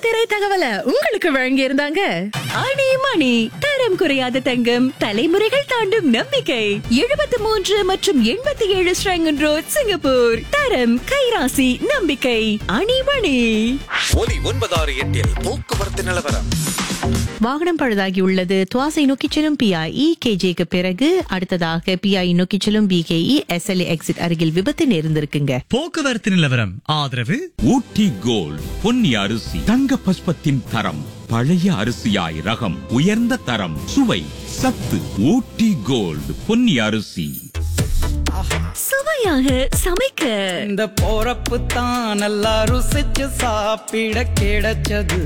திரை தகவலை உங்களுக்கு வழங்கி இருந்தாங்க அணி மணி தரம் குறையாத தங்கம் தலைமுறைகள் தாண்டும் நம்பிக்கை எழுபத்தி மூன்று மற்றும் எண்பத்தி ஏழு ஸ்ரங்கன் ரோட் சிங்கப்பூர் தரம் கைராசி நம்பிக்கை அணிமணி ஒலி ஒன்பதாறு எட்டில் போக்குவரத்து நிலவரம் வாகனம் பழுதாகி உள்ளது துவாசை நோக்கி செல்லும் பிஐஇ கேஜேக்கு பிறகு அடுத்ததாக பிஐ நோக்கி செல்லும் பிகேஇ எஸ்எல்ஏ எக்ஸிட் அருகில் விபத்து நேர்ந்திருக்குங்க போக்குவரத்து நிலவரம் ஆதரவு ஊட்டி கோல்ட் பொன்னி அரிசி தங்க பஸ்பத்தின் தரம் பழைய அரிசியாய் ரகம் உயர்ந்த தரம் சுவை சத்து ஊட்டி கோல்ட் பொன்னி அரிசி சுவையாக சமைக்க இந்த போறப்பு தான் நல்லா ருசிச்சு சாப்பிட கிடைச்சது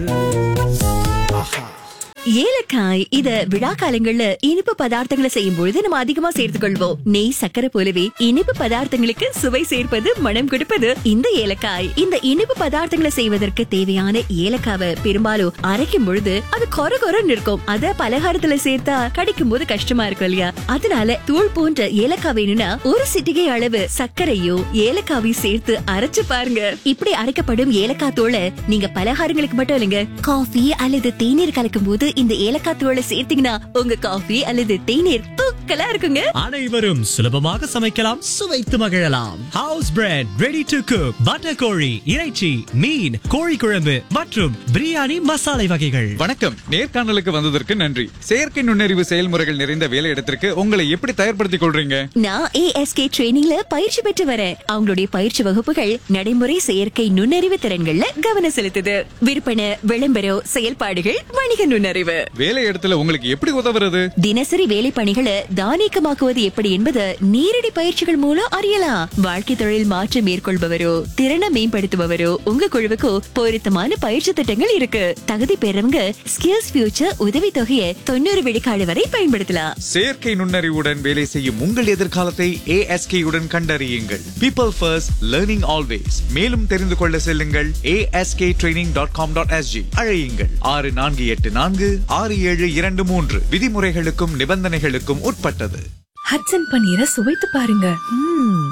ஏலக்காய் இத விழா காலங்கள்ல இனிப்பு பதார்த்தங்களை செய்யும் பொழுது நம்ம அதிகமா சேர்த்துக் கொள்வோம் நெய் சக்கரை போலவே இனிப்பு பதார்த்தங்களுக்கு சுவை சேர்ப்பது மனம் கொடுப்பது இந்த ஏலக்காய் இந்த இனிப்பு பதார்த்தங்களை செய்வதற்கு தேவையான ஏலக்காவை பெரும்பாலும் அரைக்கும் பொழுது அது கொர கொரன்னு இருக்கும் அத பலகாரத்துல சேர்த்தா கடிக்கும் போது கஷ்டமா இருக்கும் இல்லையா அதனால தூள் போன்ற ஏலக்காய் வேணும்னா ஒரு சிட்டிகை அளவு சர்க்கரையோ ஏலக்காவையும் சேர்த்து அரைச்சு பாருங்க இப்படி அரைக்கப்படும் ஏலக்காய் தூளை நீங்க பலகாரங்களுக்கு மட்டும் இல்லைங்க காஃபி அல்லது தேநீர் கலக்கும் போது இந்த ஏலக்காய் தூளை சேர்த்தீங்கன்னா உங்க காஃபி அல்லது தேநீர் தூக்கலா இருக்குங்க அனைவரும் சுலபமாக சமைக்கலாம் சுவைத்து மகிழலாம் house bread ready to cook butter கோழி இறைச்சி மீன் கோழி குழம்பு மற்றும் பிரியாணி மசாலை வகைகள் வணக்கம் நேர்காணலுக்கு வந்ததற்கு நன்றி செயற்கை நுண்ணறிவு செயல்முறைகள் நிறைந்த வேலையிடத்திற்கு உங்களை எப்படி தயார்படுத்திக் கொள்றீங்க நான் ஏஎஸ்கே ட்ரைனிங்ல பயிற்சி பெற்று வரேன் அவங்களுடைய பயிற்சி வகுப்புகள் நடைமுறை செயற்கை நுண்ணறிவு திறன்கள்ல கவனம் செலுத்துது விற்பனை விளம்பரம் செயல்பாடுகள் வணிக நுண்ணறிவு வேலையிடத்துல உங்களுக்கு எப்படி உதவுறது தினசரி வேலை பணிகளை தானியக்கமாக்குவது எப்படி என்பது நேரடி பயிற்சிகள் மூலம் அறியலாம் வாழ்க்கை தொழில் மாற்றம் மேற்கொள்பவரோ திறனை மேம்படுத்துபவரோ உங்க குழுவுக்கு பொருத்தமான பயிற்சி திட்டங்கள் இருக்கு தகுதி பெறவங்க ஸ்கில்ஸ் ஃபியூச்சர் உதவி தொகையை தொண்ணூறு விழுக்காடு வரை பயன்படுத்தலாம் செயற்கை நுண்ணறிவுடன் வேலை செய்யும் உங்கள் எதிர்காலத்தை ஏஎஸ்கே உடன் கண்டறியுங்கள் பீப்பிள் ஃபர்ஸ்ட் லேர்னிங் ஆல்வேஸ் மேலும் தெரிந்து கொள்ள செல்லுங்கள் ASK training dot com dot SG அழையுங்கள் ஆறு நான்கு எட்டு நான்கு ஆறு ஏழு இரண்டு மூன்று விதிமுறைகளுக்கும் நிபந்தனைகளுக்கும் உட்பட்டது ஹட்சன் பன்னீரை சுவைத்து பாருங்க ம்ம்.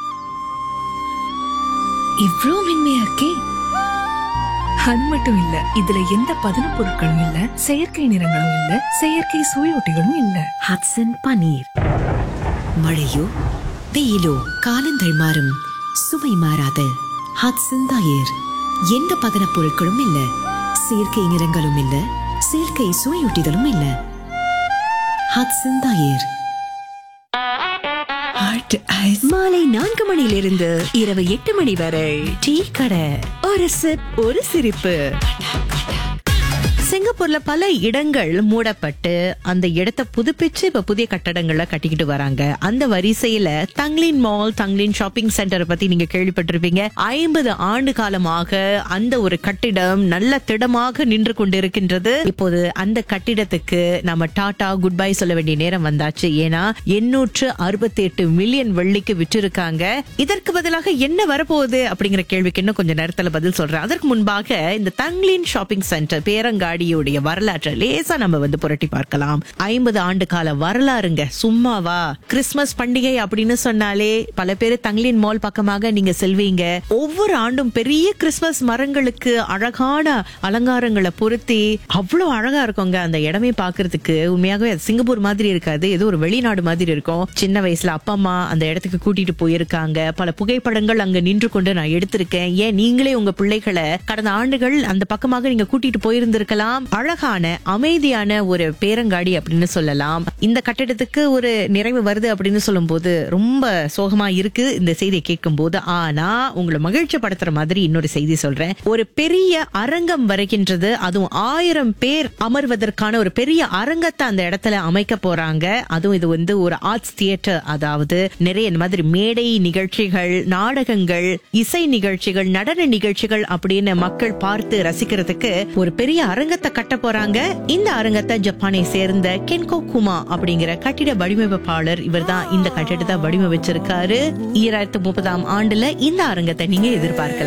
இவ்ளோ மென்மையா இருக்கே அது மட்டும் இல்ல இதுல எந்த பதன பொருட்களும் இல்ல செயற்கை நிறங்களும் இல்ல செயற்கை சுவையொட்டிகளும் இல்ல ஹட்சன் பனீர் மழையோ வெயிலோ காலங்கள் மாறும் சுவை மாறாத ஹட்சன் தயிர் எந்த பதன பொருட்களும் இல்ல செயற்கை நிறங்களும் இல்ல செயற்கை சுவையொட்டிகளும் இல்ல ஹட்சன் தயிர் மாலை நான்கு மணியிலிருந்து இரவு எட்டு மணி வரை டீ கடை ஒரு சிப் ஒரு சிரிப்பு சிங்கப்பூர்ல பல இடங்கள் மூடப்பட்டு அந்த இடத்தை புதுப்பிச்சு இப்ப புதிய கட்டடங்களை கட்டிக்கிட்டு வராங்க அந்த வரிசையில தங்லின் மால் தங்லின் ஷாப்பிங் சென்டரை பத்தி நீங்க கேள்விப்பட்டிருப்பீங்க ஐம்பது ஆண்டு காலமாக அந்த ஒரு கட்டிடம் நல்ல திடமாக நின்று கொண்டிருக்கின்றது இப்போது அந்த கட்டிடத்துக்கு நம்ம டாடா குட் பை சொல்ல வேண்டிய நேரம் வந்தாச்சு ஏன்னா எண்ணூற்று அறுபத்தி எட்டு மில்லியன் வெள்ளிக்கு விற்றிருக்காங்க இதற்கு பதிலாக என்ன வரப்போகுது அப்படிங்கிற கேள்விக்கு இன்னும் கொஞ்சம் நேரத்துல பதில் சொல்றேன் அதற்கு முன்பாக இந்த தங்லின் ஷாப்பிங் சென்டர் பேரங்காடியுடைய வரலாற்றை லேசா நம்ம வந்து புரட்டி பார்க்கலாம் ஐம்பது ஆண்டு கால வரலாறுங்க சும்மாவா கிறிஸ்துமஸ் பண்டிகை அப்படின்னு சொன்னாலே பல பேர் தங்லின் மால் பக்கமாக நீங்க செல்வீங்க ஒவ்வொரு ஆண்டும் பெரிய கிறிஸ்துமஸ் மரங்களுக்கு அழகான அலங்காரங்களை பொருத்தி அவ்வளவு அழகா இருக்குங்க அந்த இடமே பாக்குறதுக்கு உண்மையாகவே அது சிங்கப்பூர் மாதிரி இருக்காது ஏதோ ஒரு வெளிநாடு மாதிரி இருக்கும் சின்ன வயசுல அப்பா அம்மா அந்த இடத்துக்கு கூட்டிட்டு போயிருக்காங்க பல புகைப்படங்கள் அங்க நின்று கொண்டு நான் எடுத்திருக்கேன் ஏன் நீங்களே உங்க பிள்ளைகளை கடந்த ஆண்டுகள் அந்த பக்கமாக நீங்க கூட்டிட்டு போயிருந்திருக்கலாம் அழகான அமைதியான ஒரு பேரங்காடி அப்படின்னு சொல்லலாம் இந்த கட்டிடத்துக்கு ஒரு நிறைவு வருது அப்படின்னு சொல்லும்போது ரொம்ப சோகமா இருக்கு இந்த செய்தியை கேட்கும் போது ஆனா உங்களை மகிழ்ச்சி படுத்துற மாதிரி இன்னொரு செய்தி சொல்றேன் ஒரு பெரிய அரங்கம் வருகின்றது அதுவும் ஆயிரம் பேர் அமர்வதற்கான ஒரு பெரிய அரங்கத்தை அந்த இடத்துல அமைக்க போறாங்க அதுவும் இது வந்து ஒரு ஆர்ட்ஸ் தியேட்டர் அதாவது நிறைய இந்த மாதிரி மேடை நிகழ்ச்சிகள் நாடகங்கள் இசை நிகழ்ச்சிகள் நடன நிகழ்ச்சிகள் அப்படின்னு மக்கள் பார்த்து ரசிக்கிறதுக்கு ஒரு பெரிய அரங்கத்தை கட்ட போறாங்க இந்த அரங்கத்தை ஜப்பானை சேர்ந்த கென்கோ குமா அப்படிங்கிற கட்டிட வடிவமைப்பாளர் இவர்தான் இந்த கட்டிடத்தை வடிவமைச்சிருக்காரு ஈராயிரத்து முப்பதாம் ஆண்டுல இந்த அரங்கத்தை நீங்க எதிர்பார்க்கலாம்